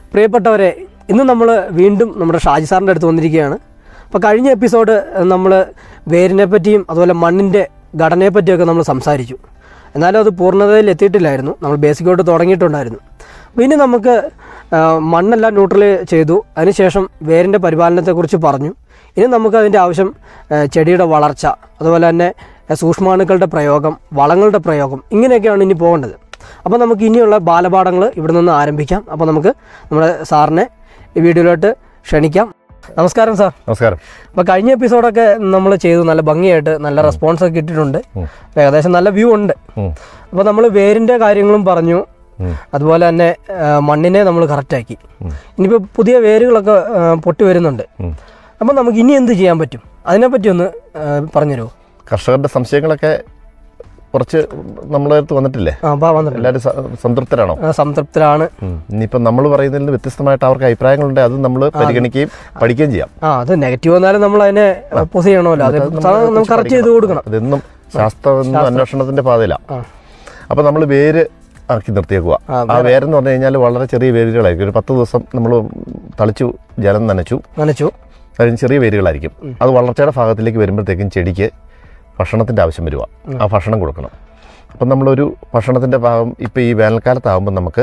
പ്രിയപ്പെട്ടവരെ ഇന്ന് നമ്മൾ വീണ്ടും നമ്മുടെ ഷാജി സാറിൻ്റെ അടുത്ത് വന്നിരിക്കുകയാണ് അപ്പോൾ കഴിഞ്ഞ എപ്പിസോഡ് നമ്മൾ വേരിനെ പറ്റിയും അതുപോലെ മണ്ണിൻ്റെ ഘടനയെ പറ്റിയൊക്കെ നമ്മൾ സംസാരിച്ചു എന്നാലും അത് പൂർണ്ണതയിൽ എത്തിയിട്ടില്ലായിരുന്നു നമ്മൾ ബേസിക്കോട്ട് തുടങ്ങിയിട്ടുണ്ടായിരുന്നു അപ്പോൾ ഇനി നമുക്ക് ആ, മണ്ണെല്ലാം ന്യൂട്രൽ ചെയ്തു അതിനുശേഷം വേരിൻ്റെ പരിപാലനത്തെക്കുറിച്ച് പറഞ്ഞു ഇനി നമുക്ക് അതിൻ്റെ ആവശ്യം ആ, ചെടിയുടെ വളർച്ച അതുപോലെ തന്നെ ആ, സൂക്ഷ്മാണുക്കളുടെ പ്രയോഗം വളങ്ങളുടെ പ്രയോഗം ഇങ്ങനെയൊക്കെയാണ് ഇനി പോകേണ്ടത് അപ്പോൾ നമുക്ക് ഇനിയുള്ള ബാലപാഠങ്ങൾ ഇവിടെ നിന്ന് ആരംഭിക്കാം അപ്പോൾ നമുക്ക് നമ്മുടെ സാറിനെ ഈ വീഡിയോയിലോട്ട് ക്ഷണിക്കാം നമസ്കാരം സാർ നമസ്കാരം അപ്പോൾ കഴിഞ്ഞ എപ്പിസോഡൊക്കെ നമ്മൾ ചെയ്തു നല്ല ഭംഗിയായിട്ട് നല്ല റെസ്പോൺസ് ഒക്കെ കിട്ടിയിട്ടുണ്ട് ഏകദേശം നല്ല വ്യൂ ഉണ്ട് ഉം. അപ്പോൾ നമ്മൾ വേരിൻ്റെ കാര്യങ്ങളും പറഞ്ഞു ഉം. അതുപോലെ തന്നെ ആ, മണ്ണിനെ നമ്മൾ കറക്റ്റാക്കി ഇനിയിപ്പോൾ പുതിയ വേരുകളൊക്കെ ആ, പൊട്ടി വരുന്നുണ്ട് ഉം. അപ്പോൾ നമുക്ക് ഇനി എന്ത് ചെയ്യാൻ പറ്റും അതിനെപ്പറ്റി ഒന്ന് ആ, പറഞ്ഞുതരുമോ കർഷകരുടെ സംശയങ്ങളൊക്കെ കുറച്ച് നമ്മളെ അടുത്ത് വന്നിട്ടില്ലേ ആ അപ്പോൾ വന്നിട്ടുണ്ട് എല്ലാവരും സ- സംതൃപ്തരാണോ ആ, സംതൃപ്തരാണ് ഉം. ഇനിയിപ്പം നമ്മൾ പറയുന്നതിൽ നിന്ന് വ്യത്യസ്തമായിട്ട് അവർക്ക് അഭിപ്രായങ്ങളുണ്ട് അത് നമ്മൾ പരിഗണിക്കുകയും പഠിക്കുകയും ചെയ്യാം ആ അത് നെഗറ്റീവ് വന്നാലും നമ്മൾ അതിനെ ഒപ്പോസ് ചെയ്യണമല്ലോ അത് നമുക്ക് കറക്റ്റ് ചെയ്ത് കൊടുക്കണം അതെന്നും ശാസ്ത്രം അന്വേഷണത്തിന്റെ പാതയിലാണ് ആ. അപ്പം നമ്മൾ വേര് ആക്കി നിർത്തിയേക്കുക ആ, ആ വേരെന്ന് പറഞ്ഞു കഴിഞ്ഞാൽ വളരെ ചെറിയ വേരുകളായിരിക്കും ഒരു പത്ത് ദിവസം നമ്മൾ തളിച്ചു ജലം നനച്ചു നനച്ചു അതിന് ചെറിയ വേരുകളായിരിക്കും അത് വളർച്ചയുടെ ഭാഗത്തിലേക്ക് വരുമ്പോഴത്തേക്കും ചെടിക്ക് ഭക്ഷണത്തിൻ്റെ ആവശ്യം വരിക ആ ഭക്ഷണം കൊടുക്കണം അപ്പം നമ്മളൊരു ഭക്ഷണത്തിൻ്റെ ഭാഗം ഇപ്പോൾ ഈ വേനൽക്കാലത്താകുമ്പോൾ നമുക്ക്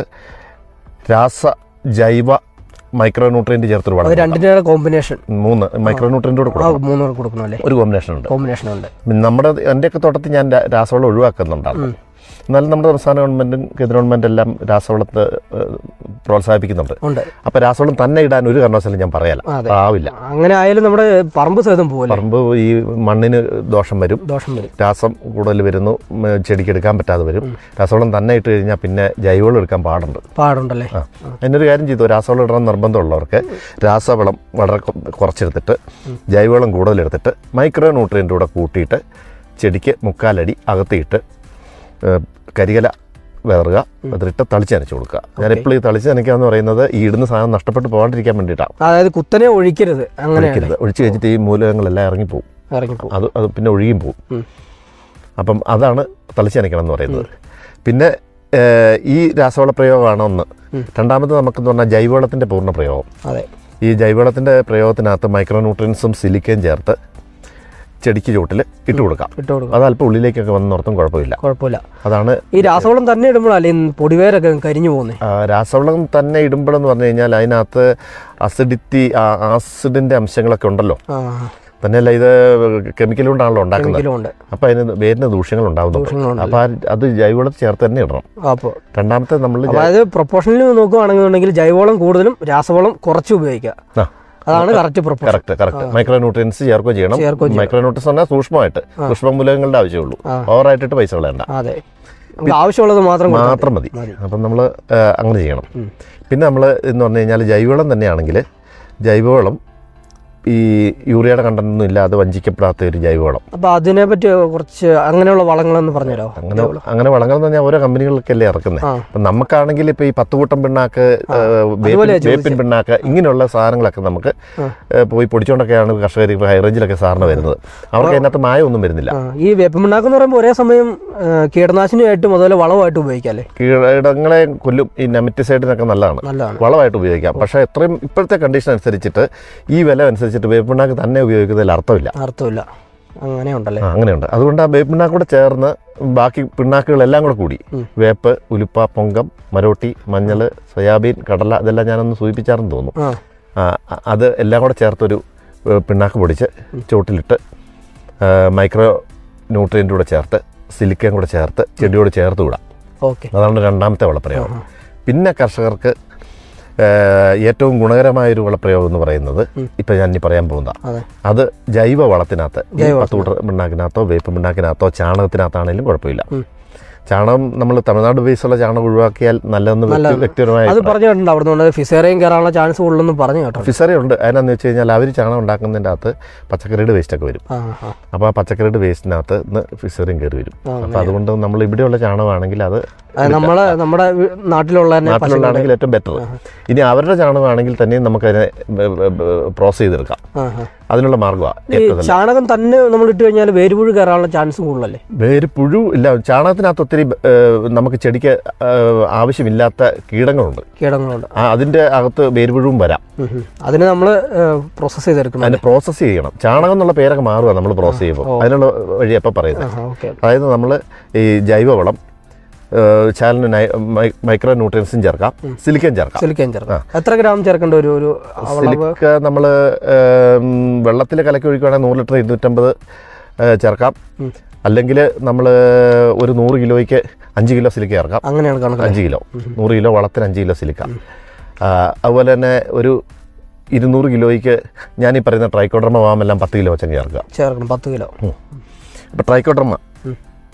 രാസ ജൈവ മൈക്രോ ന്യൂട്രിയൻ്റ് ചേർത്തൊരു അത് വളം രണ്ടിൻ്റെ കോമ്പിനേഷൻ മൂന്ന് മൈക്രോ ന്യൂട്രിയൻ്റ് കൂടെ ആ കൊടുക്കണം മൂന്നൂറ് കൊടുക്കണം അല്ലേ ഒരു കോമ്പിനേഷൻ ഉണ്ട് കോമ്പിനേഷൻ ഉണ്ട് നമ്മുടെ എൻ്റെയൊക്കെ തോട്ടത്തിൽ ഞാൻ രാ- രാസവളം ഒഴിവാക്കുന്നുണ്ടാണ് എന്നാലും നമ്മുടെ സംസ്ഥാന ഗവൺമെൻറ്റും കേന്ദ്ര ഗവൺമെൻറ് എല്ലാം രാസവളത്തെ ഏഹ്, പ്രോത്സാഹിപ്പിക്കുന്നുണ്ട് ഉണ്ട് അപ്പോൾ രാസവളം തന്നെ ഇടാൻ ഒരു കാരണവശാലും ഞാൻ പറയാല അതെ. ആവില്ല അങ്ങനെ ആയാലും നമ്മുടെ പറമ്പ് സഹിതം പോകല്ലേ പറമ്പ് ഈ മണ്ണിന് ദോഷം വരും ദോഷം വരും രാസം കൂടുതൽ വരുന്നു ഉം, ചെടിക്ക് എടുക്കാൻ പറ്റാതെ വരും രാസവളം തന്നെ ഇട്ട് കഴിഞ്ഞാൽ പിന്നെ ജൈവവളം എടുക്കാൻ പാടുണ്ട് പാടുണ്ടല്ലേ ആ അതിനൊരു കാര്യം ചെയ്തു രാസവളം ഇടാൻ നിർബന്ധമുള്ളവർക്ക് രാസവളം വളരെ കൊ- കുറച്ചെടുത്തിട്ട് ജൈവവളം കൂടുതലെടുത്തിട്ട് മൈക്രോ ന്യൂട്രിയൻ്റ് കൂടെ കൂട്ടിയിട്ട് ചെടിക്ക് മുക്കാലടി അകത്തിയിട്ട് ഏഹ്, കരികല വിതറുക അതിലിട്ട് തളിച്ചനച്ച് കൊടുക്കുക ഞാൻ എപ്പോഴും ഈ തളിച്ച് നനയ്ക്കുക എന്ന് പറയുന്നത് ഈ ഇടുന്ന സാധനം നഷ്ടപ്പെട്ട് പോകാണ്ടിരിക്കാൻ വേണ്ടിയിട്ടാണ് അതായത് കുത്തനെ ഒഴിക്കരുത് അങ്ങനെ ഒഴിക്കരുത് ഒഴിച്ച് കഴിഞ്ഞിട്ട് ഈ മൂലകങ്ങളെല്ലാം ഇറങ്ങിപ്പോവും ഇറങ്ങിപ്പോ അത് അത് പിന്നെ ഒഴുകിയും പോവും ഉം. അപ്പം അതാണ് തളിച്ചനയ്ക്കണം എന്ന് പറയുന്നത് പിന്നെ ഏഹ്, ഈ രാസവള പ്രയോഗമാണ് ഒന്ന് രണ്ടാമത് നമുക്കെന്ന് പറഞ്ഞാൽ ജൈവവളത്തിൻ്റെ പൂർണ്ണ പ്രയോഗം അതെ ഈ ജൈവവളത്തിൻ്റെ പ്രയോഗത്തിനകത്ത് മൈക്രോ ന്യൂട്രിയൻസും സിലിക്കയും ചേർത്ത് ചെടിക്ക് ചുവട്ടിൽ ഇട്ട് കൊടുക്കാം ഇട്ട് കൊടുക്കും അത് അല്പം ഉള്ളിലേക്കൊക്കെ വന്നോർത്തും കുഴപ്പമില്ല കുഴപ്പമില്ല അതാണ് ഈ രാസവളം തന്നെ ഇടുമ്പോഴല്ലേ ഈ പൊടിവേരൊക്കെ കരിഞ്ഞു പോകുന്നത് ആ, രാസവളം തന്നെ ഇടുമ്പോഴെന്ന് പറഞ്ഞു കഴിഞ്ഞാൽ അതിനകത്ത് അസിഡിറ്റി ആസിഡിൻ്റെ അംശങ്ങളൊക്കെ ഉണ്ടല്ലോ ആ തന്നെയല്ല ഇത് കെമിക്കൽ കൊണ്ടാണല്ലോ ഉണ്ടാക്കുന്നത് കെമിക്കലും ഉണ്ട് അപ്പോൾ അതിന് വേരിന് ദൂഷ്യങ്ങൾ ഉണ്ടാകുന്നുണ്ട് ദൂഷ്യങ്ങളുണ്ട്. അപ്പോൾ ആ- അത് ജൈവവളത്തിൽ ചേർത്ത് തന്നെ ഇടണം അപ്പോൾ രണ്ടാമത്തെ നമ്മൾ അതായത് പ്രൊപ്പോഷനിൽ നോക്കുകയാണെന്നുണ്ടെങ്കിൽ ജൈവവളം കൂടുതലും രാസവളം കുറച്ച് ഉപയോഗിക്കുക അതാണ് correct proportion correct correct micro nutrients ചേർക്കുകയും ചെയ്യണം ചേർക്കുകയും മൈക്രോ ന്യൂട്രിയൻസ് പറഞ്ഞാൽ സൂക്ഷ്മമായിട്ട് സൂക്ഷ്മ മൂലകങ്ങളുടെ ആവശ്യമുള്ളൂ ആ. ഓവറായിട്ടിട്ട് പൈസ കളയണ്ട അതെ നമുക്ക് ആവശ്യമുള്ളത് മാത്രം കൊടുത്താൽ മാത്രം മതി മതി. അപ്പം നമ്മൾ അങ്ങനെ ചെയ്യണം പിന്നെ നമ്മൾ എന്ന് പറഞ്ഞു കഴിഞ്ഞാൽ ജൈവവളം തന്നെയാണെങ്കിൽ ജൈവവളം ഈ യൂറിയയുടെ കണ്ടന്റ് ഒന്നും ഇല്ലാതെ വഞ്ചിക്കപ്പെടാത്ത ഒരു ജൈവവളം അപ്പോൾ അതിനെ പറ്റി കുറച്ച് അങ്ങനെയുള്ള വളങ്ങളെന്ന് പറഞ്ഞുതരാമോ അങ്ങനെ അങ്ങനെ വളങ്ങൾ എന്ന് പറഞ്ഞാൽ ഓരോ കമ്പനികൾക്കല്ലേ ഇറക്കുന്നത് ആ. അപ്പം നമുക്കാണെങ്കിൽ ഇപ്പോൾ ഈ പത്ത് കൂട്ടം പിണ്ണാക്ക് ഏ, വേപ്പിൻ- അതുപോലെയാ വേപ്പിൻ പിണ്ണാക്ക് ഇങ്ങനെയുള്ള സാധനങ്ങളൊക്കെ നമുക്ക് ഏ, പോയി പൊടിച്ചുകൊണ്ടൊക്കെയാണ് കർഷകർ ഇപ്പോൾ ഹൈ റേഞ്ചിലൊക്കെ സാറിന് വരുന്നത് അവർക്ക് അതിനകത്ത് മായമൊന്നും വരുന്നില്ല ആ ഈ വേപ്പമിണ്ണാക്ക് എന്ന് പറയുമ്പോൾ ഒരേ സമയം ആ, കീടനാശിനിയായിട്ടും അതുപോലെ വളമായിട്ടും ഉപയോഗിക്കാം അല്ലേ കീടങ്ങളെ കൊല്ലും ഈ നെമറ്റിസൈഡിനൊക്കെ നല്ലതാണ് നല്ലതാണ് വളമായിട്ട് ഉപയോഗിക്കാം പക്ഷേ എത്രയും ഇപ്പോഴത്തെ കണ്ടീഷൻ അനുസരിച്ചിട്ട് ഈ വില അനുസരിച്ചിട്ട് വേപ്പിണ്ണാക്ക് തന്നെ ഉപയോഗിക്കുന്നതിൽ അർത്ഥമില്ല അർത്ഥമില്ല അങ്ങനെ ഉണ്ടല്ലേ ആ, അങ്ങനെയുണ്ട് അതുകൊണ്ട് ആ വേപ്പ് പിണ്ണാക്ക് കൂടെ ചേർന്ന് ബാക്കി പിണ്ണാക്കുകളെല്ലാം കൂടെ കൂടി വേപ്പ് ഉലുപ്പ പൊങ്കം മരോട്ടി മഞ്ഞൾ സോയാബീൻ കടല ഇതെല്ലാം ഞാനൊന്ന് സൂചിപ്പിച്ചാറെന്ന് തോന്നുന്നു ആ ആ, അ- അത് എല്ലാം കൂടെ ചേർത്തൊരു ഏ, പിണ്ണാക്ക് പൊടിച്ച് ചുവട്ടിലിട്ട് ഏ, മൈക്രോ ന്യൂട്രിയൻ്റ് കൂടെ ചേർത്ത് സിലിക്കയും കൂടെ ചേർത്ത് ചെടിയോട് ചേർത്ത് വിടാം ഓക്കെ അതാണ് രണ്ടാമത്തെ വളപ്രയോഗം പിന്നെ കർഷകർക്ക് ഏഹ്, ഏറ്റവും ഗുണകരമായൊരു വളപ്രയോഗം എന്ന് പറയുന്നത് ഇപ്പം ഞാൻ ഇനി പറയാൻ പോകുന്ന അതെ അത് ജൈവ വളത്തിനകത്ത് ഈ പത്ത് കൂട്ടർ പിണ്ണാക്കിനകത്തോ വേപ്പ് പിണ്ണാക്കിനകത്തോ ചാണകത്തിനകത്താണെങ്കിലും കുഴപ്പമില്ല ചാണകം നമ്മൾ തമിഴ്നാട് ബേസുള്ള ചാണകം ഒഴിവാക്കിയാൽ നല്ലതെന്ന് വ്യക്തി- വ്യക്തിപരമായ അത് പറഞ്ഞു കേട്ടിട്ടുണ്ട് അവിടെ നിന്ന് ഫിസേറിയം കയറാനുള്ള ചാൻസ് ഉള്ളെന്ന് പറഞ്ഞു കേട്ടോ ഫിസറി ഉണ്ട് അതിനാന്ന് വെച്ച് കഴിഞ്ഞാൽ അവർ ചാണകം ഉണ്ടാക്കുന്നതിൻ്റെ അകത്ത് പച്ചക്കറിയുടെ വേസ്റ്റൊക്കെ വരും ആ ആ അപ്പോൾ ആ പച്ചക്കറിയുടെ വേസ്റ്റിനകത്ത് നിന്ന് ഫിസറിയും കയറി വരും അപ്പോൾ അതുകൊണ്ട് നമ്മൾ ഇവിടെയുള്ള ചാണകമാണെങ്കിൽ അത് അത് നമ്മളെ നമ്മുടെ വീ- നാട്ടിലുള്ള തന്നെ നാട്ടിലുള്ളതാണെങ്കിൽ ഏറ്റവും ബെറ്റർ ഇനി അവരുടെ ചാണകമാണെങ്കിൽ തന്നെയും നമുക്കതിനെ പ്രോസസ് ചെയ്തെടുക്കാം ആ ആ അതിനുള്ള മാർഗ്ഗമാണ് ഈ ഏറ്റവും നല്ല ചാണകം തന്നെ നമ്മൾ ഇട്ട് കഴിഞ്ഞാൽ വേരുപുഴു കയറാനുള്ള ചാൻസ് കൂടുതലല്ലേ വേര് പുഴു ഇല്ല ചാണകത്തിനകത്ത് ഒത്തിരി ഏഹ്, നമുക്ക് ചെടിക്ക് ഏഹ്, ആവശ്യമില്ലാത്ത കീടങ്ങളുണ്ട് കീടങ്ങളുണ്ട് ആ, അതിൻ്റെ അകത്ത് വേരുപുഴുവും വരാം ഉം ഉം. അതിന് നമ്മൾ പ്രോസസ്സ് ചെയ്തെടുക്കണം അതിനെ പ്രോസസ്സ് ചെയ്യണം ചാണകം എന്നുള്ള പേരൊക്കെ മാറുക നമ്മൾ പ്രോസസ്സ് ചെയ്യുമ്പോൾ അതിനുള്ള വഴി എപ്പോൾ പറയുന്നത് ഓക്കെ അതായത് നമ്മൾ ഈ ജൈവവളം ഏഹ്, ചാലിന് നൈ- മൈ- മൈക്രോ ന്യൂട്രിയൻസും ചേർക്കാം സിലിക്കൻ ചേർക്കാം സിലിക്കൻ ചേർക്കാം എത്ര ഗ്രാം ചേർക്കേണ്ട ഒരു ഒരു അളവ് സിലിക്ക നമ്മൾ വെള്ളത്തിൽ കലക്കി ഒഴിക്കുകയാണെങ്കിൽ നൂറ് ലിറ്റർ ഇരുന്നൂറ്റമ്പത് ഏഹ്, ചേർക്കാം ഉം. അല്ലെങ്കിൽ നമ്മൾ ഒരു നൂറ് കിലോയ്ക്ക് അഞ്ച് കിലോ സിലിക്ക ചേർക്കാം അങ്ങനെയാണ് കണക്ക് അഞ്ച് കിലോ നൂറ് കിലോ വളത്തിന് അഞ്ച് കിലോ സിലിക്ക ആ, അതുപോലെ തന്നെ ഒരു ഇരുന്നൂറ് കിലോയ്ക്ക് ഞാൻ ഈ പറയുന്ന ട്രൈക്കോഡർമ വാമെല്ലാം പത്ത് കിലോ വെച്ചങ്ങ് ചേർക്കുക ചേർക്കണം പത്ത് കിലോ അപ്പോൾ ട്രൈക്കോഡർമ ഉം.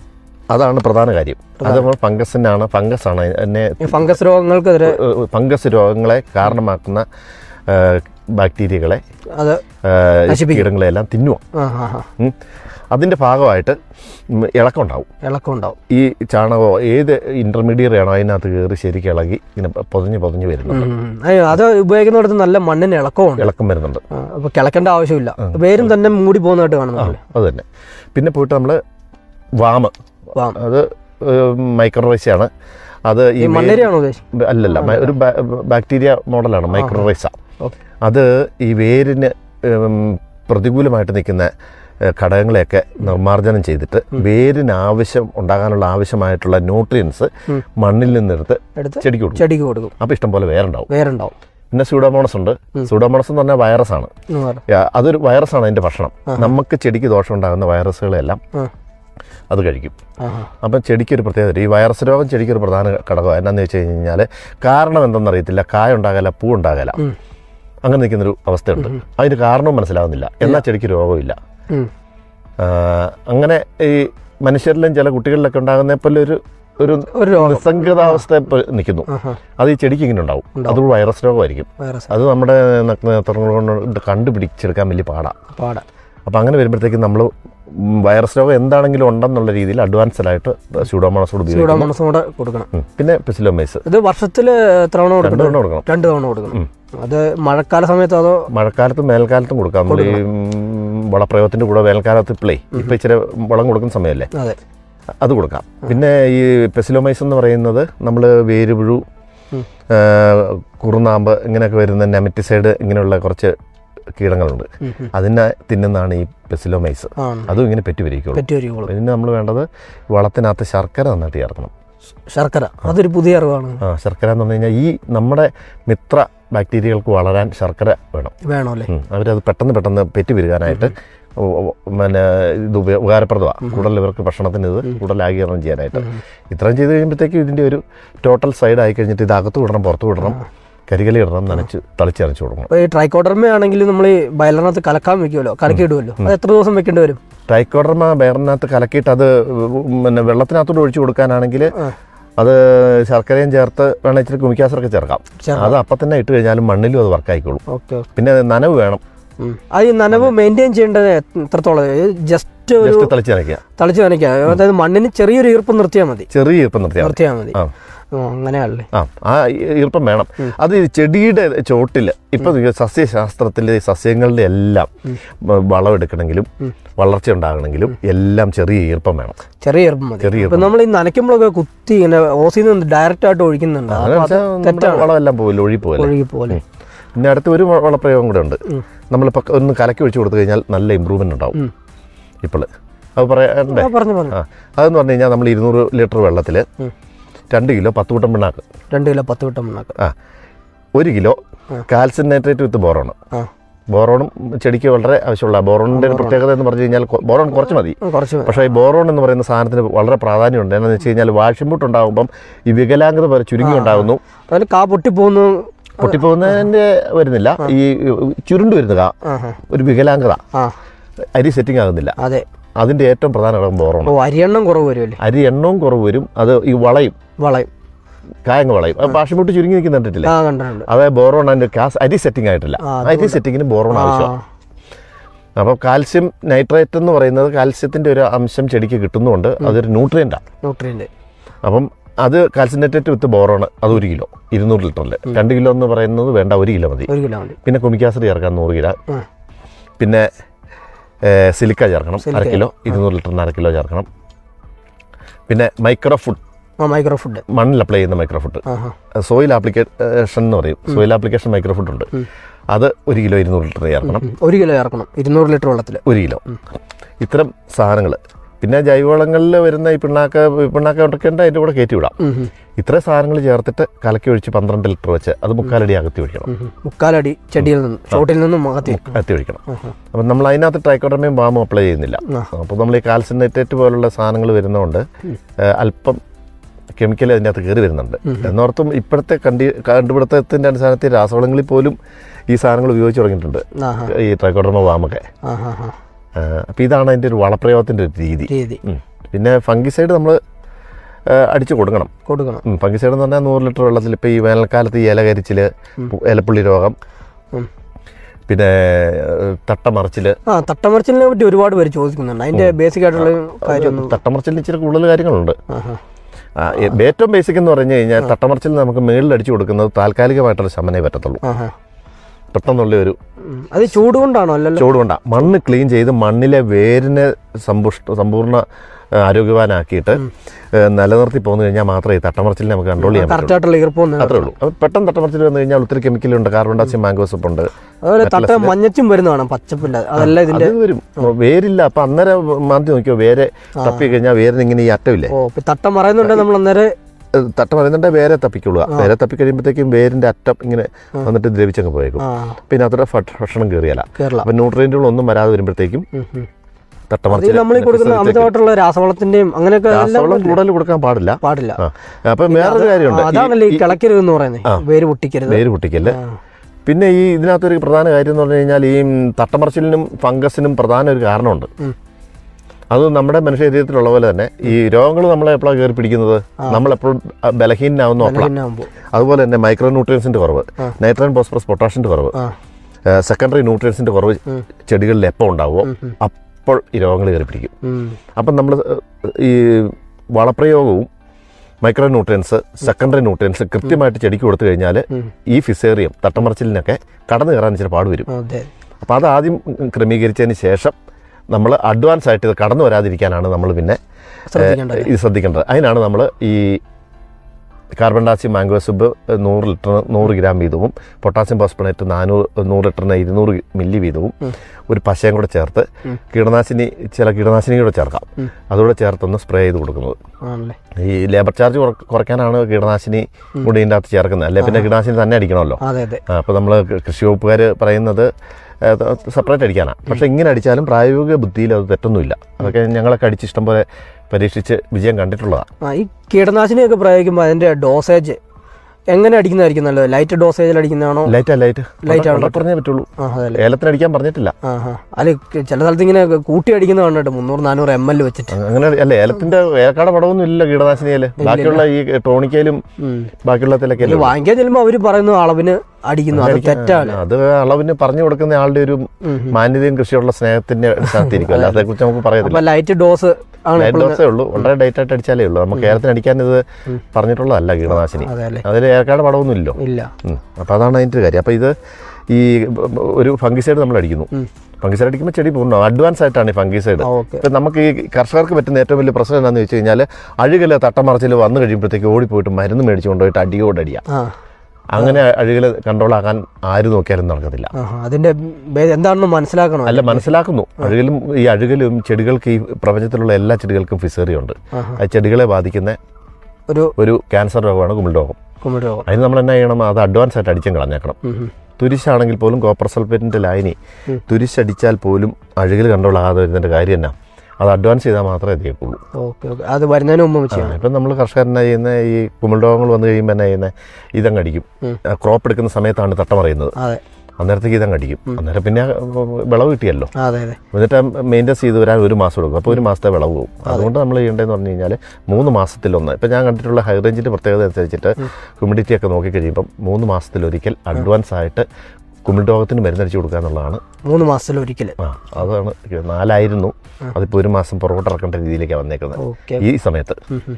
അതാണ് പ്രധാന കാര്യം അത് നമ്മൾ ഫംഗസിനാണ് ഫംഗസാണ് എന്നെ ഈ ഫംഗസ് രോഗങ്ങൾക്കെതിരെ ഫംഗസ് രോഗങ്ങളെ കാരണമാക്കുന്ന ആ, ബാക്ടീരിയകളെ അത് ആ, നശിപ്പിക്കും. കീടങ്ങളെല്ലാം തിന്നുക ആ ആ ആ ഉം. അതിൻ്റെ ഭാഗമായിട്ട് ഉം, ഇളക്കം ഉണ്ടാവും ഇളക്കം ഉണ്ടാവും ഈ ചാണകമോ ഏത് ഇൻ്റർമീഡിയറ്റ് ആണോ അതിനകത്ത് കയറി ശരിക്കും ഇളകി ഇങ്ങനെ പൊതിഞ്ഞ് പൊതിഞ്ഞ് വരുന്നുണ്ട് ഉം, ഉം. അയ്യോ, അത് ഉപയോഗിക്കുന്നിടത്ത് നല്ല മണ്ണിന് ഇളക്കമുണ്ട് ഇളക്കം വരുന്നുണ്ട് ആ, അപ്പൊ കിളക്കേണ്ട ആവശ്യമില്ല വേരും തന്നെ മൂടി പോകുന്നതായിട്ട് കാണുന്നുണ്ട് അത് തന്നെ പിന്നെ പോയിട്ട് നമ്മൾ വാമ് വാം. അത് മൈക്രോറൈസാണ് അത് ഈ ഈ മണ്ണേരിയാണോ ഉദ്ദേശിച്ചത് അല്ലല്ല മ- ഒരു ബാ- ബാക്ടീരിയ മോഡലാണ് മൈക്രോറൈസ ഓക്കെ അത് ഈ വേരിന് ഉം, പ്രതികൂലമായിട്ട് നിൽക്കുന്ന ഏഹ്, ഘടകങ്ങളെയൊക്കെ നിർമ്മാർജ്ജനം ചെയ്തിട്ട് വേരിന് ആവശ്യം ഉണ്ടാകാനുള്ള ആവശ്യമായിട്ടുള്ള ന്യൂട്രിയൻസ് ഉം. മണ്ണിൽ നിന്നെടുത്ത് എടുത്ത് ചെടിക്ക് കൊടുക്കും ചെടിക്ക് കൊടുക്കും അപ്പോൾ ഇഷ്ടംപോലെ വേരുണ്ടാവും വേരുണ്ടാവും പിന്നെ സ്യൂഡോമോണസ് ഉണ്ട് സ്യൂഡോമോണസ് എന്ന് പറഞ്ഞാൽ വൈറസാണ് എന്ന് പറ. യാ, അതൊരു വൈറസാണ് അതിൻ്റെ ഭക്ഷണം നമുക്ക് ചെടിക്ക് ദോഷം ഉണ്ടാകുന്ന വൈറസുകളെല്ലാം ആ. അത് കഴിക്കും ആ, ആ. അപ്പം ചെടിക്ക് ഒരു പ്രത്യേകത ഈ വൈറസ് രോഗം ചെടിക്ക് ഒരു പ്രധാന ഘടകം എന്നാന്ന് വെച്ച് കഴിഞ്ഞാൽ കാരണം എന്തെന്ന് അറിയത്തില്ല കായ ഉണ്ടാകല പൂ ഉണ്ടാകല ഉം. അങ്ങനെ നിൽക്കുന്നൊരു അവസ്ഥയുണ്ട് അതിന് കാരണവും മനസ്സിലാവുന്നില്ല എന്നാൽ ചെടിക്ക് രോഗമില്ല ഉം. ആ, അങ്ങനെ ഈ മനുഷ്യരിലും ചില കുട്ടികളിലൊക്കെ ഉണ്ടാകുന്ന പോലെ ഒരു ഒരു ഒരു രോഗം നിസ്സംഗതാവസ്ഥ ഇപ്പൊ നിൽക്കുന്നു ആഹാ. അത് ഈ ചെടിക്ക് ഇങ്ങനെ ഉണ്ടാവും അത് വൈറസ് രോഗമായിരിക്കും വൈറസ് അത് നമ്മുടെ നഗ്നനേത്രങ്ങൾ കൊണ്ട് കണ്ടുപിടിച്ചെടുക്കാൻ വലിയ പാടാണ് പാട അപ്പോൾ അങ്ങനെ വരുമ്പോഴത്തേക്കും നമ്മൾ വൈറസ് രോഗം എന്താണെങ്കിലും ഉണ്ടെന്നുള്ള രീതിയിൽ അഡ്വാൻസ്ഡ് സ്യൂഡോമോണസോട് ഉപയോഗിക്കും സ്യൂഡോമോണസും കൂടെ കൊടുക്കണം ഉം. പിന്നെ പെസിലോമൈസ് ഇത് വർഷത്തിൽ എത്ര തവണ രണ്ടു കൊടുക്കണം തവണ കൊടുക്കണം രണ്ട് തവണ കൊടുക്കണം അത് മഴക്കാല സമയത്ത് അതോ മഴക്കാലത്തും വേനൽക്കാലത്തും കൊടുക്കാം നമ്മൾ ഈ ഉം, വളപ്രയോഗത്തിൻ്റെ കൂടെ വേനൽക്കാലത്ത് ഇപ്പോഴേ ഇപ്പം ഇച്ചിരി വളം കൊടുക്കുന്ന സമയമല്ലേ അതെ അത് കൊടുക്കാം പിന്നെ ഈ പെസിലോമൈസ് എന്ന് പറയുന്നത് നമ്മൾ വേരുപുഴു ഉം. ആ, കുറുനാമ്പ് ഇങ്ങനെയൊക്കെ വരുന്ന നെമറ്റിസൈഡ് ഇങ്ങനെയുള്ള കുറച്ച് കീടങ്ങളുണ്ട് ഉം, ഉം. അതിനെ തിന്നുന്നതാണ് ഈ പെസിലോമൈസ് ആണ് അതും ഇങ്ങനെ പെറ്റി വരിക്കുള്ളൂ പറ്റി വരികയുള്ളൂ ഇതിന് നമ്മൾ വേണ്ടത് വളത്തിനകത്ത് ശർക്കര നന്നായിട്ട് ചേർക്കണം ശർക്കര അതൊരു പുതിയ അറിവാണ് ആ ശർക്കര എന്ന് പറഞ്ഞു കഴിഞ്ഞാൽ ഈ നമ്മുടെ മിത്ര ബാക്ടീരിയകൾക്ക് വളരാൻ ശർക്കര വേണം വേണോ അല്ലേ ഉം. അവരത് പെട്ടെന്ന് പെട്ടെന്ന് പെറ്റി വരികാനായിട്ട് ഉ- ഉ- പിന്നെ ഇത് ഉപ- ഉപകാരപ്രദമാണ് കൂടുതൽ ഇവർക്ക് ഭക്ഷണത്തിന് ഇത് കൂടുതൽ ആഗീകരണം ചെയ്യാനായിട്ട് ഇത്രയും ചെയ്ത് കഴിയുമ്പോഴത്തേക്കും ഇതിൻ്റെ ഒരു ടോട്ടൽ സൈഡ് ആയി കഴിഞ്ഞിട്ട് ഇത് അകത്ത് വിടണം പുറത്ത് വിടണം കരികലി ഇടണം നനച്ച് തളിച്ചരച്ച് കൊടുക്കണം അപ്പോൾ ഈ ട്രൈക്കോഡർമ ആണെങ്കിൽ നമ്മൾ ഈ ബയലറിനകത്ത് കലക്കാൻ വെക്കുമല്ലോ കലക്കിയിടുമല്ലോ അത് എത്ര ദിവസം വെക്കേണ്ടി വരും ട്രൈക്കോഡർമ ബയറിനകത്ത് കലക്കിയിട്ട് അത് പിന്നെ വെള്ളത്തിനകത്തോട്ട് ഒഴിച്ചു കൊടുക്കാനാണെങ്കിൽ ആ. അത് ശർക്കരയും ചേർത്ത് വേണം ഇച്ചിരി കുമിക്കാസറൊക്കെ ചേർക്കാം ചേർക്കാം. അത് അപ്പം തന്നെ ഇട്ട് കഴിഞ്ഞാലും മണ്ണിലും അത് വർക്കായിക്കോളും ഓക്കെ പിന്നെ നനവ് വേണം അത് ഈ നനവ് മെയിൻറ്റെയിൻ ചെയ്യേണ്ടത് എത്രത്തോളം ജസ്റ്റ് ഒരു ജസ്റ്റ് തളിച്ച് നനയ്ക്കുക തളിച്ച് നനയ്ക്കുക അതായത് മണ്ണിന് ചെറിയൊരു ഈർപ്പം നിർത്തിയാൽ മതി ചെറിയ ഈർപ്പം നിർത്തിയാൽ മതി. നിർത്തിയാൽ മതി ആ ഓ, അങ്ങനെയാണല്ലേ ആ ആ ഈ- ഈർപ്പം വേണം അത് ഈ ചെടിയുടെ ചോട്ടിൽ ഇപ്പം സസ്യശാസ്ത്രത്തിലെ സസ്യങ്ങളുടെ എല്ലാം വളം എടുക്കണമെങ്കിലും വളർച്ച ഉണ്ടാകണമെങ്കിലും എല്ലാം ചെറിയ ഈർപ്പം വേണം ചെറിയ ഈർപ്പം മതി ചെറിയ ഇപ്പം നമ്മൾ ഈ നനയ്ക്കുമ്പോഴൊക്കെ കുത്തി ഇങ്ങനെ ഓസിൽ നിന്ന് ഡയറക്റ്റ് ആയിട്ട് ഒഴിക്കുന്നുണ്ട് അങ്ങനെ അപ്പോൾ അത് വെച്ചാൽ നമ്മുടെ വളമെല്ലാം പോവില്ല ഒഴി പോവില്ല ഒഴുകി പോലെ പിന്നെ അടുത്ത ഒരു വ- വളപ്രയോഗം കൂടെ ഉണ്ട് നമ്മളിപ്പോൾ ഒന്ന് കലക്കി ഒഴിച്ച് കൊടുത്തു കഴിഞ്ഞാൽ നല്ല ഇമ്പ്രൂവ്മെൻ്റ് ഉണ്ടാവും ഉം. ഇപ്പോൾ അത് പറയണ്ടേ ആ, പറഞ്ഞു പറഞ്ഞു ആ അതെന്ന് പറഞ്ഞു കഴിഞ്ഞാൽ നമ്മൾ ഇരുന്നൂറ് ലിറ്റർ വെള്ളത്തിൽ ഉം. രണ്ട് കിലോ പത്ത് കൂട്ടം പിണ്ണാക്ക് രണ്ട് കിലോ പത്ത് വിട്ടം മണ്ണാക്ക് ആ ഒരു kilo calcium nitrate with boron ആ ബോറോണും ചെടിക്ക് വളരെ ആവശ്യമുള്ള ബോറോണിൻ്റെ ഒരു പ്രത്യേകത എന്ന് പറഞ്ഞു കഴിഞ്ഞാൽ കൊ- ബോറോൺ കുറച്ച് മതി ഉം, കുറച്ച് മതി. പക്ഷേ ഈ ബോറോൺ എന്ന് പറയുന്ന സാധനത്തിന് വളരെ പ്രാധാന്യമുണ്ട് എന്നാന്ന് വെച്ച് കഴിഞ്ഞാൽ വാഴ്ചമുട്ട് ഉണ്ടാകുമ്പം ഈ വികലാംഗത പോലെ ചുരുങ്ങി ഉണ്ടാകുന്നു അതിൽ കാ പൊട്ടിപ്പോകുന്നു പൊട്ടിപ്പോകുന്നതിൻ്റെ വരുന്നില്ല ഈ ചുരുണ്ട് വരുന്ന കാ ആ ആ ഒരു വികലാംഗത ആ അരി സെറ്റിംഗ് ആകുന്നില്ല അതെ അതിൻ്റെ ഏറ്റവും പ്രധാന ഘടകം ബോറോൺ ഓ അരിയെണ്ണം കുറവ് വരുമല്ലേ അരി എണ്ണവും കുറവ് വരും അത് ഈ വളയും വളയും കായങ്ങ് വളയും അത് പാഷിമുട്ട് ചുരുങ്ങി നിൽക്കുന്ന കണ്ടിട്ടില്ല ആ കണ്ടിട്ടുണ്ട് അതായത് ബോറോൺ അതിൻ്റെ കാസ് അരി സെറ്റിംഗ് ആയിട്ടില്ല ആ, അരി സെറ്റിങ്ങിന് ബോറോൺ ആ ആവശ്യമാണ് അപ്പോൾ കാൽസ്യം നൈട്രേറ്റ് എന്ന് പറയുന്നത് കാൽസ്യത്തിൻ്റെ ഒരു അംശം ചെടിക്ക് കിട്ടുന്നുണ്ട് അതൊരു ന്യൂട്രിയൻ്റാണ് ന്യൂട്രിയൻ്റ് അപ്പം അത് കാൽസ്യം നൈട്രേറ്റ് വിത്ത് ബോറോൺ അത് ഒരു കിലോ ഇരുന്നൂറ് ലിറ്ററിൽ രണ്ട് കിലോ എന്ന് പറയുന്നത് വേണ്ട ഒരു കിലോ മതി ഒരു കിലോ മതി പിന്നെ കുമിക്കാസർ ചേർക്കാൻ നൂറ് കിലോ ആ പിന്നെ ഏ, സിലിക്ക ചേർക്കണം അര കിലോ ഇരുന്നൂറ് ലിറ്ററിന് അര കിലോ ചേർക്കണം പിന്നെ മൈക്രോ ഫുഡ് ആ മൈക്രോ ഫുഡ് മണ്ണിൽ അപ്ലൈ ചെയ്യുന്ന മൈക്രോ ഫുഡ് ആ ഹാ സോയിൽ ആപ്ലിക്കേഷൻ എന്ന് പറയും സോയിൽ ആപ്ലിക്കേഷൻ മൈക്രോ ഫുഡ് ഉണ്ട് അത് ഒരു കിലോ ഇരുന്നൂറ് ലിറ്റർ ചേർക്കണം ഒരു കിലോ ചേർക്കണം ഇരുന്നൂറ് ലിറ്റർ വെള്ളത്തിൽ ഒരു കിലോ ഇത്തരം സാധനങ്ങൾ പിന്നെ ജൈവവളങ്ങളിൽ വരുന്ന ഈ പിണ്ണാക്ക പിണ്ണാക്ക ഉണ്ടക്കേണ്ട അതിൻ്റെ കൂടെ കയറ്റി വിടാം ഇത്രയും സാധനങ്ങൾ ചേർത്തിട്ട് കലക്കി ഒഴിച്ച് പന്ത്രണ്ട് ലിറ്റർ വെച്ച് അത് മുക്കാലടി അകത്തി ഒഴിക്കണം മുക്കാലടി ചെടിയിൽ നിന്നും ചോട്ടിൽ നിന്നും അകത്തി അകത്തി ഒഴിക്കണം അപ്പം നമ്മൾ അതിനകത്ത് ട്രൈക്കോഡർമയും ബാമും അപ്ലൈ ചെയ്യുന്നില്ല ആ. അപ്പോൾ നമ്മൾ ഈ കാൽസിനേറ്റേറ്റ് പോലുള്ള സാധനങ്ങൾ വരുന്നതുകൊണ്ട് ഏഹ്, അല്പം കെമിക്കൽ അതിൻ്റെ അകത്ത് കയറി വരുന്നുണ്ട് എന്നോർത്തും ഇപ്പോഴത്തെ കണ്ടി കണ്ടുപിടുത്തത്തിൻ്റെ അടിസ്ഥാനത്തിൽ രാസവളങ്ങളിൽ പോലും ഈ സാധനങ്ങൾ ഉപയോഗിച്ച് തുടങ്ങിയിട്ടുണ്ട് ആ ഹാ ഈ ട്രൈക്കോഡർമ ബാമൊക്കെ ആ ഹാ ഹാ അപ്പോൾ ഇതാണ് അതിൻ്റെ ഒരു വളപ്രയോഗത്തിൻ്റെ ഒരു രീതി രീതി ഉം. പിന്നെ ഫംഗിസൈഡ് നമ്മൾ അടിച്ചു കൊടുക്കണം കൊടുക്കണം ഫംഗിസൈഡ് എന്ന് പറഞ്ഞാൽ നൂറ് ലിറ്റർ വെള്ളത്തിൽ ഇപ്പോൾ ഈ വേനൽക്കാലത്ത് ഈ ഇല കരിച്ചിൽ ഇലപ്പുള്ളി രോഗം ഉം. പിന്നെ ഏഹ്, തട്ടമറിച്ചിൽ ആ തട്ടമറിച്ചിലിനെ പറ്റി ഒരുപാട് പേര് ചോദിക്കുന്നുണ്ട് അതിന്റെ ബേസിക് ആയിട്ടുള്ള കാര്യമൊന്നും തട്ടമറിച്ചിലിന് ഇച്ചിരി കൂടുതൽ കാര്യങ്ങളുണ്ട് ആ ഹാ ആ, എ- ഏറ്റവും ബേസിക് എന്ന് പറഞ്ഞു കഴിഞ്ഞാൽ തട്ടമറിച്ചിൽ നമുക്ക് മേളിൽ അടിച്ചു കൊടുക്കുന്നത് താൽക്കാലികമായിട്ടുള്ള ശമനേ പറ്റത്തുള്ളൂ ആ ഹാ പെട്ടെന്നുള്ള ഒരു ഉം. അത് ചൂട് കൊണ്ടാണോ അല്ലല്ലോ ചൂട് കൊണ്ട മണ്ണ് ക്ലീൻ ചെയ്ത് മണ്ണിലെ വേരിനെ സമ്പുഷ്ട സമ്പൂർണ്ണ ആ, ആരോഗ്യവാനാക്കിയിട്ട് ഏ, നിലനിർത്തി പോന്നു കഴിഞ്ഞാൽ മാത്രമേ ഈ തട്ടമറിച്ചിൽ നമുക്ക് കൺട്രോൾ ചെയ്യാൻ പറ്റുള്ളൂ കറക്റ്റ് ആയിട്ടുള്ള ഈർപ്പം അത്രേ ഉള്ളൂ അപ്പോൾ പെട്ടെന്ന് തട്ടമറിച്ചിൽ വന്നു കഴിഞ്ഞാൽ ഒത്തിരി കെമിക്കലുണ്ട് carbon dioxide mango sap ഉണ്ട് അതുപോലെ തട്ട മഞ്ഞച്ചും വരുന്നതാണ് പച്ചപ്പില്ല അതല്ല ഇതിന്റെ അത് വരും വേരില്ല അപ്പൊ അന്നേരം മാന്തി നോക്കിയോ വേരെ തപ്പി കഴിഞ്ഞാൽ വേരിന് ഇങ്ങനെ ഈ അറ്റമില്ലേ ഓ ഇപ്പൊ തട്ട മറയുന്നുണ്ട് നമ്മൾ അന്നേരം ഏഹ് തട്ട പറയുന്നുണ്ടെ വേരെ തപ്പിക്കൊള്ളുക വേരെ തപ്പി കഴിയുമ്പോഴത്തേക്കും വേരിന്റെ അറ്റം ഇങ്ങനെ വന്നിട്ട് ദ്രവിച്ചങ്ങ് പോയേക്കും ആ പിന്നെ അത്ര ഭക്ഷണം കയറിയല്ല കേരള അപ്പൊ ന്യൂട്രിയന്റുകളൊന്നും വരാതെ വരുമ്പോഴത്തേക്കും ഉം, ഉം. അതിൽ തട്ടമറിച്ചിൽ നമ്മൾ ഈ കൊടുക്കുന്ന അമിതമായിട്ടുള്ള രാസവളത്തിന്റെയും അങ്ങനെയൊക്കെ എല്ലാം രാസവളം കൂടുതൽ കൊടുക്കാൻ പാടില്ല പാടില്ല ആ അപ്പൊ വേറൊരു കാര്യമുണ്ട് ഈ- അതാണല്ലോ ഈ കിളക്കരുത് എന്ന് പറയുന്നത് വേര് പൊട്ടിക്കരുത് വേര് പൊട്ടിക്കല് ആ. പിന്നെ ഈ ഇതിനകത്തൊരു പ്രധാന കാര്യം എന്ന് പറഞ്ഞു കഴിഞ്ഞാൽ ഈ തട്ടമറിച്ചിലിനും ഫംഗസിനും പ്രധാന ഒരു കാരണമുണ്ട് ഉം. അത് നമ്മുടെ മനുഷ്യ ശരീരത്തിലുള്ള പോലെ തന്നെ ഈ രോഗങ്ങൾ നമ്മളെ എപ്പോഴാണ് കയറി പിടിക്കുന്നത് നമ്മളെപ്പോഴും ബലഹീനാവുന്ന അപ്പോഴാണ് പിന്നെ ആവുമ്പോ അതുപോലെ തന്നെ മൈക്രോ ന്യൂട്രിയൻസിന്റെ കുറവ് നൈട്രജൻ ഫോസ്ഫറസ് പൊട്ടാഷിന്റെ കുറവ് ആ സെക്കൻഡറി ന്യൂട്രിയൻസിന്റെ കുറവ് ചെടികളിൽ എപ്പോൾ ഉണ്ടാവുമോ അപ്പോൾ ഈ രോഗങ്ങൾ കയറി പിടിക്കും ഉം. അപ്പം നമ്മൾ ഈ വളപ്രയോഗവും മൈക്രോ ന്യൂട്രിയൻസ് സെക്കൻഡറി ന്യൂട്രിയൻസ് കൃത്യമായിട്ട് ചെടിക്ക് കൊടുത്തു കഴിഞ്ഞാൽ ഉം. ഈ ഫിസേറിയം തട്ടമറിച്ചിലിനൊക്കെ കടന്നു കയറാൻ ഇച്ചിരി പാട് വരും അതെ അപ്പോൾ അത് ആദ്യം ക്രമീകരിച്ചതിന് ശേഷം നമ്മൾ അഡ്വാൻസ് ആയിട്ട് ഇത് കടന്നു വരാതിരിക്കാനാണ് നമ്മൾ പിന്നെ ശ്രദ്ധിക്കേണ്ടത് ഇത് ശ്രദ്ധിക്കേണ്ടത് അതിനാണ് നമ്മൾ ഈ carbon dioxide mango sap നൂറ് ലിറ്ററിന് നൂറ് ഗ്രാം വീതവും പൊട്ടാസ്യം ഫോസ്ഫണേറ്റ് നാനൂറ് നൂറ് ലിറ്ററിന് ഇരുന്നൂറ് മില്ലി വീതവും ഒരു പശയും കൂടെ ചേർത്ത് കീടനാശിനി ചില കീടനാശിനി കൂടെ ചേർക്കാം അതുകൂടെ ചേർത്തൊന്ന് സ്പ്രേ ചെയ്ത് കൊടുക്കുന്നത് ആണല്ലേ ഈ ലേബർ ചാർജ് കുറ- കുറയ്ക്കാനാണ് കീടനാശിനി കൂടി ഇതിൻ്റെ അകത്ത് ചേർക്കുന്നത് അല്ലെ പിന്നെ കീടനാശിനി തന്നെ അടിക്കണമല്ലോ അതെ അതെ അപ്പോൾ നമ്മൾ കൃഷി വകുപ്പുകാർ പറയുന്നത് സെപ്പറേറ്റ് അടിക്കാനാണ് പക്ഷേ ഇങ്ങനെ അടിച്ചാലും പ്രായോഗിക ബുദ്ധിയിൽ അത് തെറ്റൊന്നുമില്ല അതൊക്കെ ഞങ്ങളൊക്കെ അടിച്ച് ഇഷ്ടം പോലെ പരീക്ഷിച്ച് വിജയം കണ്ടിട്ടുള്ളതാണ് ആ ഈ കീടനാശിനിയൊക്കെ പ്രയോഗിക്കുമ്പോൾ അതിന്റെ ഡോസേജ് എങ്ങനെ അടിക്കുന്നതായിരിക്കും നല്ലത് ലൈറ്റ് ഡോസേജിൽ അടിക്കുന്നതാണോ ലൈറ്റാ ലൈറ്റ് Light ആണോ? പറഞ്ഞേ പറ്റുള്ളൂ ആ അതല്ലേ ഏലത്തിന് അടിക്കാൻ പറഞ്ഞിട്ടില്ല ആ ഹാ അല്ല ക- ചില സ്ഥലത്ത് ഇങ്ങനെ കൂട്ടി അടിക്കുന്ന കണ്ടിട്ട് മുന്നൂറ് നാനൂറ് എം എൽ വെച്ചിട്ട് അങ്ങനെ അല്ല ഏലത്തിന്റെ ഏലക്കാട് പടമൊന്നും ഇല്ല കീടനാശിനിയില് ബാക്കിയുള്ള ഈ ടോണിക്കയിലും ഉം. ബാക്കിയുള്ളതിലൊക്കെ ഇത് വാങ്ങിക്കാൻ ചെല്ലുമ്പോൾ അവര് പറയുന്ന അളവിന് അടിക്കുന്നു അത് തെറ്റാണ് അത് അളവിന് പറഞ്ഞു കൊടുക്കുന്ന ആളുടെ ഒരു മാന്യതയും കൃഷിയോടുള്ള സ്നേഹത്തിന്റെ അടിസ്ഥാനത്തിരിക്കും അല്ല അതേക്കുറിച്ച് നമുക്ക് പറയത്തില്ല അപ്പൊ ലൈറ്റ് ഡോസ് ആണ് ലൈറ്റ് ഡോസേ ഉള്ളൂ വളരെ ഡേറ്റ് ആയിട്ട് അടിച്ചാലേ ഉള്ളൂ നമുക്ക് ഏലത്തിന് അടിക്കാൻ ഇത് പറഞ്ഞിട്ടുള്ളതല്ല കീടനാശിനി അതെ അല്ലേ അതിൽ ഏലക്കാട് പടമൊന്നും ഇല്ലോ ഇല്ല അപ്പോൾ അതാണ് അതിൻ്റെ ഒരു കാര്യം അപ്പോൾ ഇത് ഈ ഒരു ഫംഗിസൈഡ് നമ്മൾ അടിക്കുന്നു ഫംഗിസൈഡ് അടിക്കുമ്പോൾ ചെടി പൂർണ്ണ അഡ്വാൻസ് ആയിട്ടാണ് ഈ ഫംഗിസൈഡ് ഓക്കെ ഇപ്പം നമുക്ക് ഈ കർഷകർക്ക് പറ്റുന്ന ഏറ്റവും വലിയ പ്രശ്നം എന്താണെന്ന് വെച്ച് കഴിഞ്ഞാൽ അഴുകൽ തട്ടമറച്ചിൽ വന്നു കഴിയുമ്പോഴത്തേക്ക് ഓടിപ്പോയിട്ട് മരുന്ന് മേടിച്ച് കൊണ്ടുപോയിട്ട് അടിയോട് അടിയാം ആ അങ്ങനെ അഴുകൽ കൺട്രോൾ ആക്കാൻ ആര് നോക്കിയാലും നടക്കത്തില്ല ആ അതിന്റെ ബേ- എന്താണെന്ന് മനസ്സിലാക്കണം അല്ല മനസ്സിലാക്കുന്നു അഴുകലും ഈ അഴുകലും ചെടികൾക്ക് ഈ പ്രപഞ്ചത്തിലുള്ള എല്ലാ ചെടികൾക്കും ഫിസേറിയ ഉണ്ട് ആഹാ. ആ ചെടികളെ ബാധിക്കുന്ന ഒരു ഒരു ക്യാൻസർ രോഗമാണ് കുമിൾ രോഗം കുമിഴ് രോഗം അതിന് നമ്മൾ എന്നാ ചെയ്യണം അത് അഡ്വാൻസ് ആയിട്ട് അടിച്ചും കളഞ്ഞേക്കണം ഉം, ഉം. തുരിശാണെങ്കിൽ പോലും കോപ്പർ സൾഫേറ്റിൻ്റെ ലായനി തുരിശടിച്ചാൽ പോലും അഴുകൽ കൺട്രോൾ ആകാതെ വരുന്നതിൻ്റെ കാര്യം എന്നാ അത് അഡ്വാൻസ് ചെയ്താൽ മാത്രമേ എത്തിയേക്കുള്ളൂ ഓക്കെ ഓക്കെ അത് വരുന്നതിന് മുമ്പ് വെച്ച് ചെയ്യണം ഇപ്പം നമ്മൾ കർഷകരെന്നാ ചെയ്യുന്ന ഈ കുമിൾ രോഗങ്ങൾ വന്നു കഴിയുമ്പോൾ എന്നാ ചെയ്യുന്നത് ഇതങ്ങ് അടിക്കും ക്രോപ്പ് എടുക്കുന്ന സമയത്താണ് തട്ടമറിയുന്നത് അതെ അന്നേരത്തേക്ക് ഇതങ്ങ് അടിക്കും അന്നേരം പിന്നെ വിളവ് കിട്ടിയല്ലോ അതെ അതെ എന്നിട്ട് മെയിൻ്റെസ് ചെയ്ത് വരാൻ ഒരു മാസം എടുക്കും അപ്പോൾ ഒരു മാസത്തെ വിളവ് പോകും അതുകൊണ്ട് നമ്മൾ ചെയ്യേണ്ടതെന്ന് പറഞ്ഞു കഴിഞ്ഞാൽ മൂന്ന് മാസത്തിലൊന്ന് ഇപ്പം ഞാൻ കണ്ടിട്ടുള്ള ഹൈ റേഞ്ചിൻ്റെ പ്രത്യേകത അനുസരിച്ചിട്ട് ഹ്യൂമിഡിറ്റി ഒക്കെ നോക്കിക്കഴിയുമ്പം മൂന്ന് മാസത്തിലൊരിക്കൽ അഡ്വാൻസ് ആയിട്ട് കുമിൾ രോഗത്തിന് മരുന്നടിച്ച് കൊടുക്കുക എന്നുള്ളതാണ് മൂന്ന് മാസത്തിൽ ഒരിക്കൽ ആ അതാണ് നാലായിരുന്നു അതിപ്പോൾ ഒരു മാസം പുറകോട്ട് ഇറക്കേണ്ട രീതിയിലേക്കാണ് വന്നേക്കുന്നത് ഓക്കെ ഈ സമയത്ത്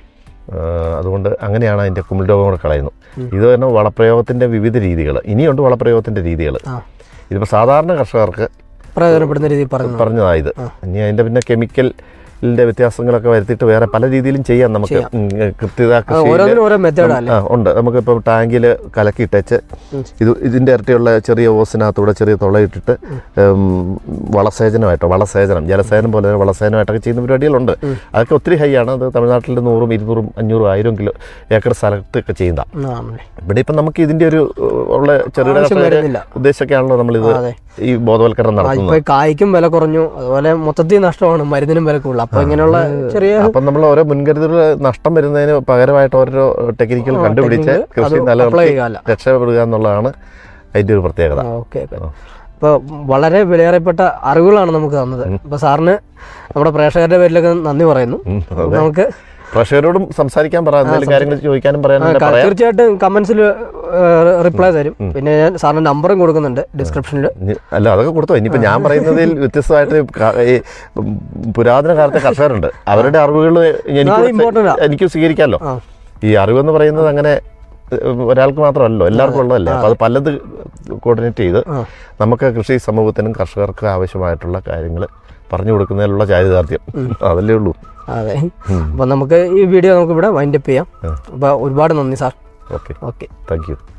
ആ, അതുകൊണ്ട് അങ്ങനെയാണ് അതിൻ്റെ കുമിൾ രോഗം കൂടെ കളയുന്നു ഇത് തന്നെ വളപ്രയോഗത്തിൻ്റെ വിവിധ രീതികൾ ഇനിയുണ്ട് വളപ്രയോഗത്തിൻ്റെ രീതികൾ ആ ഇതിപ്പോൾ സാധാരണ കർഷകർക്ക് പ്രയോജനപ്പെടുന്ന രീതിയിൽ പറഞ്ഞു പറഞ്ഞതായത് ഇനി അതിന്റെ പിന്നെ കെമിക്കലിന്റെ വ്യത്യാസങ്ങളൊക്കെ വരുത്തിയിട്ട് വേറെ പല രീതിയിലും ചെയ്യാം നമുക്ക് ഉം, കൃത്യത കൃഷിയില് ഓരോന്നിനും ഓരോ മെത്തേഡാണ് ആ ഉണ്ട് നമുക്കിപ്പം ടാങ്കിൽ കലക്കിയിട്ടേച്ച് ഇത് ഇതിൻ്റെ ഇരട്ടിയുള്ള ചെറിയ ഓസിനകത്തൂടെ ചെറിയ തുളയിട്ടിട്ട് ഉം, വളസേചനമായിട്ടോ വളസേചനം ജലസേചനം പോലെ തന്നെ വളസേചനമായിട്ടൊക്കെ ചെയ്യുന്ന പരിപാടികളുണ്ട് അതൊക്കെ ഒത്തിരി ഹൈ ആണ് അത് തമിഴ്നാട്ടിൽ നൂറും ഇരുന്നൂറും അഞ്ഞൂറും ആയിരം കിലോ ഏക്കർ സ്ഥലത്തൊക്കെ ചെയ്യുന്നതാണ് ആണല്ലേ ഇവിടെ ഇപ്പം നമുക്ക് ഇതിൻ്റെ ഒരു ഉം, ഉള്ള ചെറുകിട ആവശ്യം കർഷകരെ വരുന്നില്ല. ഉദ്ദേശമൊക്കെയാണല്ലോ നമ്മളിത് അതെ. ഈ ബോധവൽക്കരണം നടത്തുന്നത് ഇപ്പൊ കായ്ക്കും വില കുറഞ്ഞു അതുപോലെ മൊത്തത്തിൽ നഷ്ടമാണ് മരുന്നിനും വില കൂടുതൽ അപ്പൊ ഇങ്ങനെയുള്ള ചെറിയ അപ്പം നമ്മൾ ഓരോ മുൻകരുതലുകൾ നഷ്ടം വരുന്നതിന് പകരമായിട്ട് ഓരോ ടെക്നിക്കൽ കണ്ടുപിടിച്ച് technique കൃഷി അത് apply നിലനിർത്തി ചെയ്യാല്ല. രക്ഷപ്പെടുക എന്നുള്ളതാണ് അതിൻ്റെ ഒരു പ്രത്യേകത ഓക്കെ ഇപ്പൊ വളരെ വിലയേറപ്പെട്ട അറിവുകളാണ് നമുക്ക് തന്നത് അപ്പൊ സാറിന് നമ്മുടെ പ്രേക്ഷകരുടെ പേരിലൊക്കെ നന്ദി പറയുന്നു ഉം, അപ്പൊ നമുക്ക് പ്രേക്ഷകരോടും സംസാരിക്കാൻ പറയാം എന്തെങ്കിലും കാര്യങ്ങൾ ചോദിക്കാനും പറയാനും ക- പറയാം തീർച്ചയായിട്ടും കമന്റ്സിൽ റിപ്ലൈ തരും പിന്നെ ഞാൻ സാറിന്റെ നമ്പറും കൊടുക്കുന്നുണ്ട് ഡിസ്ക്രിപ്ഷനിൽ ഇനി- അല്ല അതൊക്കെ കൊടുത്തോ ഇനിയിപ്പോൾ ഞാൻ പറയുന്നതിൽ വ്യത്യസ്തമായിട്ട് ക- ഈ ഉം, പുരാതന കാലത്തെ കർഷകരുണ്ട് അവരുടെ അറിവുകൾ അത് important ആ. എനിക്ക് എനിക്ക് സ്വീകരിക്കാമല്ലോ ആ. ഈ അറിവെന്ന് പറയുന്നത് അങ്ങനെ ഉം, ഒരാൾക്ക് മാത്രമല്ലോ എല്ലാവർക്കും ഉള്ളതല്ലേ അപ്പോൾ അത് പലത് കോർഡിനേറ്റ് ചെയ്ത് ആ. നമുക്ക് കൃഷി സമൂഹത്തിനും കർഷകർക്കും ആവശ്യമായിട്ടുള്ള കാര്യങ്ങൾ പറഞ്ഞു കൊടുക്കുന്നതിലുള്ള ചാരിതാർത്ഥ്യം അതല്ലേ ഉള്ളൂ അതെ അപ്പൊ നമുക്ക് ഈ വീഡിയോ നമുക്ക് ഇവിടെ വൈൻഡപ്പ് ചെയ്യാം അപ്പൊ ഒരുപാട് നന്ദി sir okay okay thank U